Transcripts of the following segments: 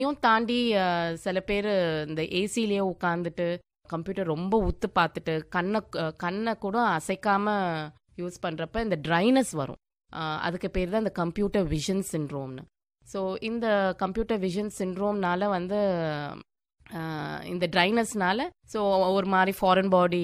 இதையும் தாண்டி அஹ், சில பேர் இந்த ஏசிலேயே உட்காந்துட்டு கம்ப்யூட்டர் ரொம்ப உத்து பார்த்துட்டு கண்ணை அஹ், கண்ணை கூட அசைக்காம யூஸ் பண்ணுறப்ப இந்த ட்ரைனஸ் வரும் அஹ், அதுக்கு பேர் தான் இந்த கம்ப்யூட்டர் விஷன் சின்ரோம்னு ஸோ இந்த கம்ப்யூட்டர் விஷன் சின்ரோம்னால வந்து அஹ், இந்த ட்ரைனஸ்னால ஸோ ஒரு மாதிரி ஃபாரின் பாடி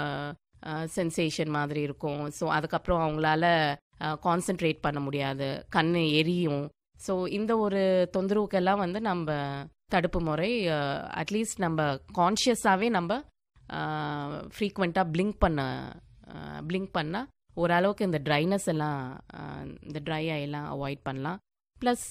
சென்சேஷன் மாதிரி இருக்கும் ஸோ அதுக்கப்புறம் அவங்களால கான்சென்ட்ரேட் பண்ண முடியாது கண் எரியும் ஸோ இந்த ஒரு தொந்தரவுக்கெல்லாம் வந்து நம்ம தடுப்பு முறை அட்லீஸ்ட் நம்ம கான்ஷியஸாகவே நம்ம ஃப்ரீக்வெண்ட்டாக பிளிங்க் பண்ண பிளிங்க் பண்ணால் ஓரளவுக்கு இந்த ட்ரைனஸ் எல்லாம் அஹ், இந்த ட்ரை எல்லாம் அவாய்ட் பண்ணலாம் plus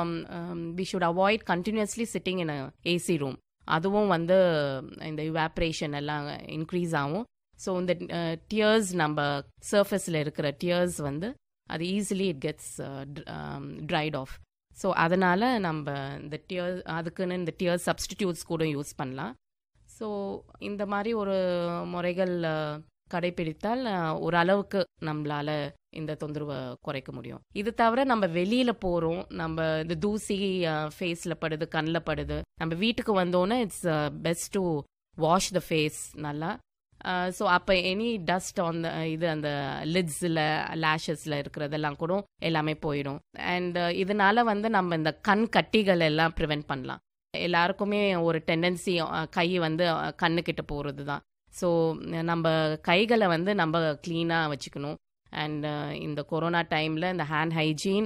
we should avoid continuously sitting in AC room அதுவும் வந்து இந்த இவாப்ரேஷன் எல்லாம் இன்க்ரீஸ் ஆகும் ஸோ இந்த டியர்ஸ் நம்ம சர்ஃபேஸில் இருக்கிற டியர்ஸ் வந்து அது easily it gets dried off so அதனால் நம்ம இந்த டியர் அதுக்குன்னு இந்த டியர் சப்ஸ்டிடியூட்ஸ் கூட யூஸ் பண்ணலாம் ஸோ இந்த மாதிரி ஒரு முறைகள் அஹ், கடைபிடித்தால் அஹ், ஓரளவுக்கு நம்மளால இந்த தொந்தரவை குறைக்க முடியும் இது தவிர நம்ம வெளியில போறோம் நம்ம இந்த தூசி ஃபேஸ்ல படுது கண்ணில் படுது நம்ம வீட்டுக்கு வந்தோன்னே it's best to wash the face நல்லா ஸோ அப்போ எனி டஸ்ட் ஆன் இது அந்த லிட்ஸில் லேஷஸில் இருக்கிறதெல்லாம் கூட எல்லாமே போயிடும் அண்ட் இதனால வந்து நம்ம இந்த கண் கட்டிகள் எல்லாம் ப்ரிவென்ட் பண்ணலாம் எல்லாருக்குமே ஒரு டெண்டன்சி கை வந்து அஹ், கண்ணுக்கிட்ட போகிறது தான் ஸோ நம்ம கைகளை வந்து நம்ம க்ளீனாக வச்சுக்கணும் அண்ட் இந்த கொரோனா டைமில் இந்த ஹேண்ட் ஹைஜீன்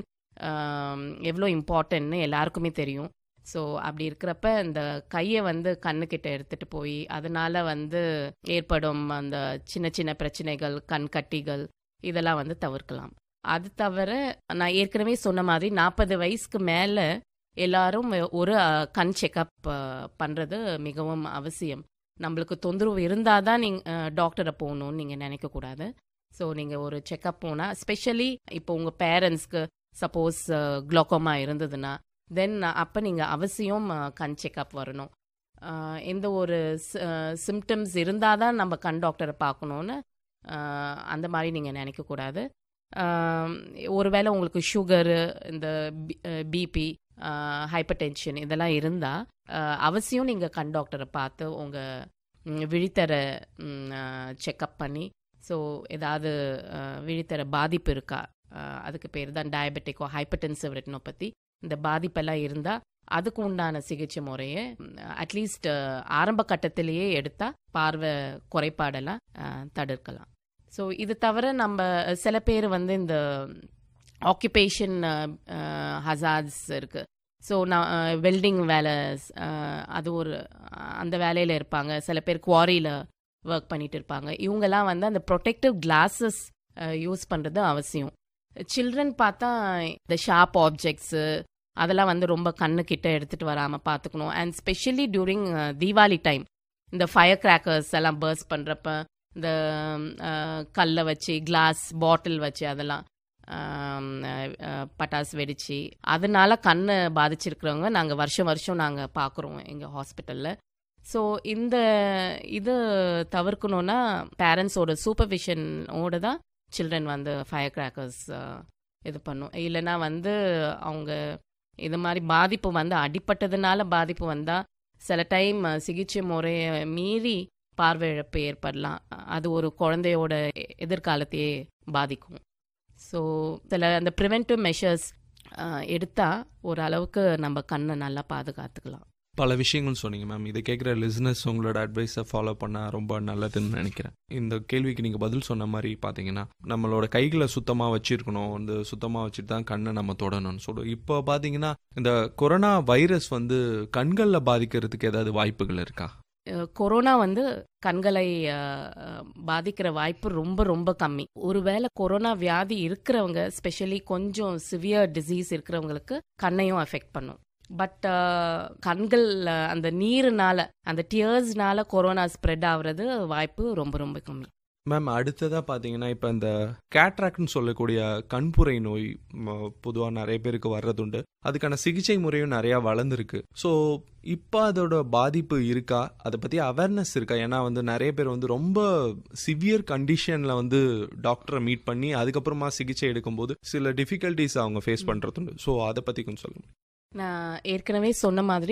எவ்வளோ இம்பார்ட்டன்ட்னு எல்லாருக்குமே தெரியும் ஸோ அப்படி இருக்கிறப்ப இந்த கையை வந்து கண்ணுக்கிட்ட எடுத்துட்டு போய் அதனால வந்து ஏற்படும் அந்த சின்ன சின்ன பிரச்சனைகள் கண் கட்டிகள் இதெல்லாம் வந்து தவிர்க்கலாம் அது தவிர நான் ஏற்கனவே சொன்ன மாதிரி நாற்பது வயசுக்கு மேலே எல்லாரும் ஒரு அஹ், கண் செக்கப் பண்ணுறது மிகவும் அவசியம் நம்மளுக்கு தொந்தரவு இருந்தால் தான் நீங்கள் டாக்டரை போகணும்னு நீங்கள் நினைக்கக்கூடாது ஸோ நீங்கள் ஒரு செக்கப் போனால் ஸ்பெஷலி இப்போ உங்கள் பேரண்ட்ஸ்க்கு சப்போஸ் குளோக்கோமா இருந்ததுன்னா தென் அப்போ நீங்கள் அவசியம் அஹ், கண் செக்கப் வரணும் அஹ், எந்த ஒரு சிம்டம்ஸ் இருந்தால் தான் நம்ம கண் டாக்டரை பார்க்கணுன்னு அஹ், அந்த மாதிரி நீங்கள் நினைக்கக்கூடாது அஹ், ஒருவேளை உங்களுக்கு சுகரு இந்த பிபி ஹைப்பர் டென்ஷன் இதெல்லாம் இருந்தால் அவசியம் நீங்கள் கண் டாக்டரை பார்த்து உங்கள் விழித்தர செக்கப் பண்ணி ஸோ ஏதாவது அஹ், விழித்தர பாதிப்பு இருக்கா அஹ், அதுக்கு பேர் தான் டயபெட்டிக்கோ ஹைப்பர்டென்சிவ் ரெட்டினோபதி இந்த பாதிப்பெல்லாம் இருந்தால் அதுக்கு உண்டான சிகிச்சை முறையை அட்லீஸ்ட் ஆரம்ப கட்டத்திலேயே எடுத்தால் பார்வை குறைபாடெல்லாம் அஹ், தடுக்கலாம் ஸோ இது தவிர நம்ம சில பேர் வந்து இந்த ஆக்குபேஷன் ஹசார்ட்ஸ் இருக்கு ஸோ நான் வெல்டிங் வேலை அஹ், அது ஒரு அஹ், அந்த வேலையில் இருப்பாங்க சில பேர் குவாரியில் ஒர்க் பண்ணிட்டு இருப்பாங்க இவங்கெல்லாம் வந்து அந்த ப்ரொடெக்டிவ் கிளாஸஸ் யூஸ் பண்ணுறது அவசியம் சில்ட்ரன் பார்த்தா இந்த ஷார்ப் ஆப்ஜெக்ட்ஸு அதெல்லாம் வந்து ரொம்ப கண்ணுக்கிட்ட எடுத்துகிட்டு வராமல் பார்த்துக்கணும் and specially during Deepavali time இந்த ஃபயர் கிராக்கர்ஸ் எல்லாம் பர்ஸ் பண்ணுறப்ப இந்த கல்லை வச்சு கிளாஸ் பாட்டில் வச்சு அதெல்லாம் ஆம், அஹ், அஹ், பட்டாசு வெடிச்சு அதனால கண்ணை பாதிச்சிருக்கிறவங்க நாங்கள் வருஷம் வருஷம் நாங்கள் பார்க்குறோம் எங்கள் ஹாஸ்பிட்டலில் ஸோ இந்த இது தவிர்க்கணும்னா பேரண்ட்ஸோட சூப்பர்விஷனோட தான் சில்ட்ரன் வந்து ஃபயர் கிராக்கர்ஸ் இது பண்ணும் இல்லைன்னா வந்து அவங்க இது மாதிரி பாதிப்பு வந்து அடிப்பட்டதுனால பாதிப்பு வந்தால் சில டைம் சிகிச்சை முறையை மீறி பார்வை இழப்பு ஏற்படலாம் அது ஒரு குழந்தையோட எதிர்காலத்தையே பாதிக்கும் ஸோ சில அந்த ப்ரிவென்டிவ் மெஷர்ஸ் எடுத்தால் ஓரளவுக்கு நம்ம கண்ணை நல்லா பாதுகாத்துக்கலாம் பல விஷயங்கள் சொன்னீங்க மேம் இதை கேட்குற லிஸ்னஸ் உங்களோட அட்வைஸை ஃபாலோ பண்ணால் ரொம்ப நல்லதுன்னு நினைக்கிறேன் இந்த கேள்விக்கு நீங்கள் பதில் சொன்ன மாதிரி பார்த்தீங்கன்னா நம்மளோட கைகளை சுத்தமாக வச்சிருக்கணும் வந்து சுத்தமாக வச்சுட்டு தான் கண்ணை நம்ம தொடணும்னு சொல்லுவோம் இப்போ பார்த்தீங்கன்னா இந்த கொரோனா வைரஸ் வந்து கண்களில் பாதிக்கிறதுக்கு ஏதாவது வாய்ப்புகள் இருக்கா அஹ் கொரோனா வந்து கண்களை அஹ், அஹ், பாதிக்கிற வாய்ப்பு ரொம்ப ரொம்ப கம்மி ஒருவேளை கொரோனா வியாதி இருக்கிறவங்க ஸ்பெஷலி கொஞ்சம் சிவியர் டிசீஸ் இருக்கிறவங்களுக்கு கண்ணையும் அஃபெக்ட் பண்ணும் பட் கண்கள் அஹ், அந்த நீருனால அந்த டியர்ஸ்னால கொரோனா ஸ்ப்ரெட் ஆகுறது வாய்ப்பு ரொம்ப ரொம்ப கம்மி மேம் அடுத்ததாக பார்த்தீங்கன்னா இப்போ இந்த கேட்ராக்ட்னு சொல்லக்கூடிய கண்புரை நோய் பொதுவாக நிறைய பேருக்கு வர்றதுண்டு அதுக்கான சிகிச்சை முறையும் நிறையா வளர்ந்துருக்கு ஸோ இப்போ அதோட பாதிப்பு இருக்கா அதை பற்றி அவேர்னஸ் இருக்கா ஏன்னா வந்து நிறைய பேர் வந்து ரொம்ப சிவியர் கண்டிஷனில் வந்து டாக்டரை மீட் பண்ணி அதுக்கப்புறமா சிகிச்சை எடுக்கும்போது சில டிஃபிகல்ட்டிஸ் அவங்க ஃபேஸ் பண்ணுறதுண்டு ஸோ அதை பற்றி கொஞ்சம் சொல்லுங்க நான் ஏற்கனவே சொன்ன மாதிரி